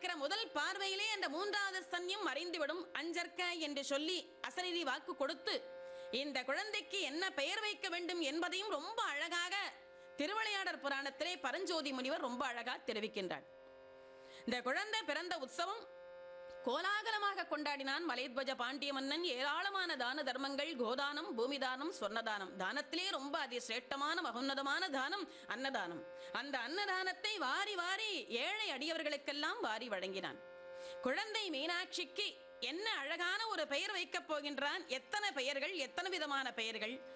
பார்க்கிற முதல் பார்வையிலே அந்த மூன்றாவது சன்யம் மறைந்துவிடும் அஞ்சற்க என்று சொல்லி அசரீரி வாக்கு கொடுத்து இந்த குழந்தைக்கு என்ன பெயர் வைக்க வேண்டும் என்பதையும் ரொம்ப அழகாக திருவிளையாடற் புராணத்திலே பரஞ்சோதி முனிவர் ரொம்ப அழகா தெரிவிக்கின்றார் இந்த குழந்தை பிறந்த உற்சவம் கோலாகலமாக கொண்டாடினான் மலைத்வஜ பாண்டிய மன்னன் ஏராளமான தான தர்மங்கள் கோதானம் பூமிதானம் சொர்ணதானம் தானத்திலே ரொம்ப அதி சிரேஷ்டமான மகோன்னதமான தானம் அன்னதானம் அந்த அன்னதானத்தை வாரி வாரி ஏழை அடியவர்களுக்கெல்லாம் வாரி வழங்கினான் குழந்தை மீனாட்சிக்கு என்ன அழகான ஒரு பெயர் வைக்கப் போகின்றான் எத்தனை பெயர்கள் எத்தனை விதமான பெயர்கள்